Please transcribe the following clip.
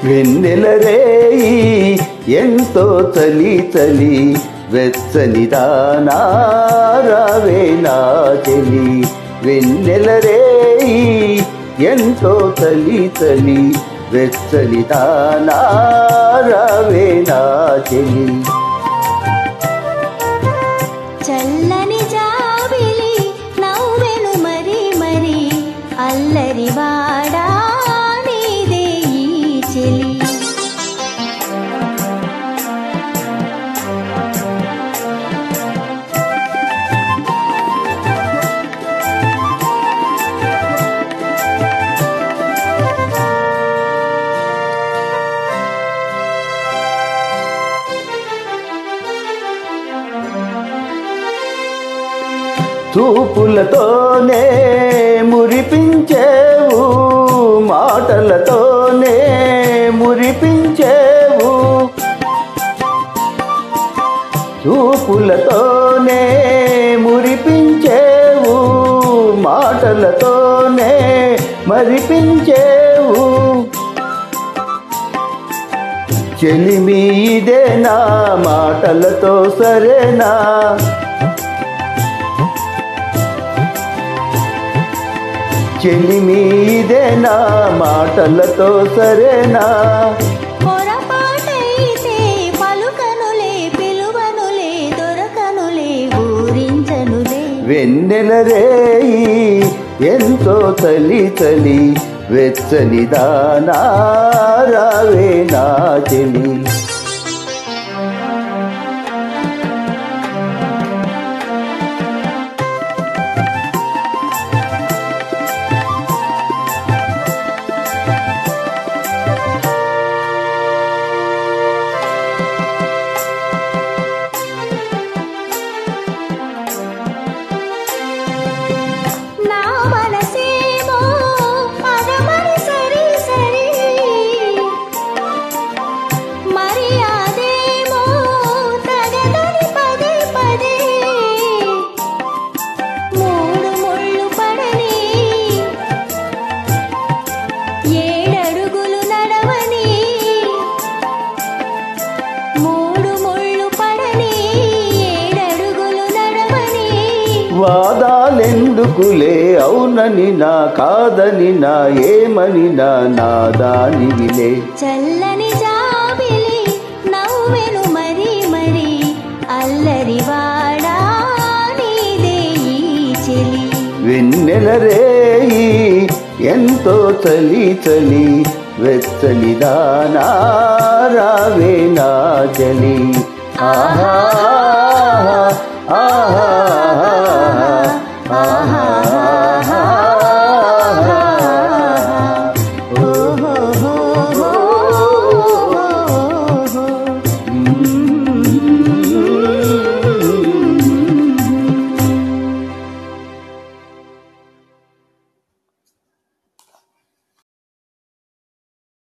వెన్నెల రేయి ఎంతో చలి చలి వెచ్చని దానారావే నా చెలి వెన్నెల రేయి ఎంతో చలి చలి వెచ్చని దానారావే నా చెలి చల్లని జాబిలి నవ్వెను మరి మరి అల్లరి వాడా నీదే ఈ చెలి చూపులతోనే మురిపించేవు మాటలతోనే మురిపించేవు చూపులతోనే మురిపించేవు మాటలతోనే మరిపించేవు చెలిమి ఇదేనా మాటలతో సరేనా చెలిమి ఇదేనా మాటలతో సరేనా పొరపాటైతే పలుకనులే పిలువనులే దొరకనులే ఊరించనులే వెన్నెల రేయి ఎంతో చలి చలి వెచ్చని దానారావే నా చెలి నా మనసేమో పదమరి సరి సరి మరి అదేమో తగదని పదే పదే మూడు ముళ్ళు పడని ఏడడుగులు నడవని మూడు ముళ్ళు పడని ఏడడుగులు నడవని వాదాలెందుకులే అవునని నా కాదని నా ఏమని నా నాదానివిలే చల్లని జాబిలి నవ్వెను మరి మరి అల్లరి వాడా నీదే ఈ చెలి వెన్నెల రేయి ఎంతో చలి చలి వెచ్చని దానారావే నా చలి ఆహా ఆహా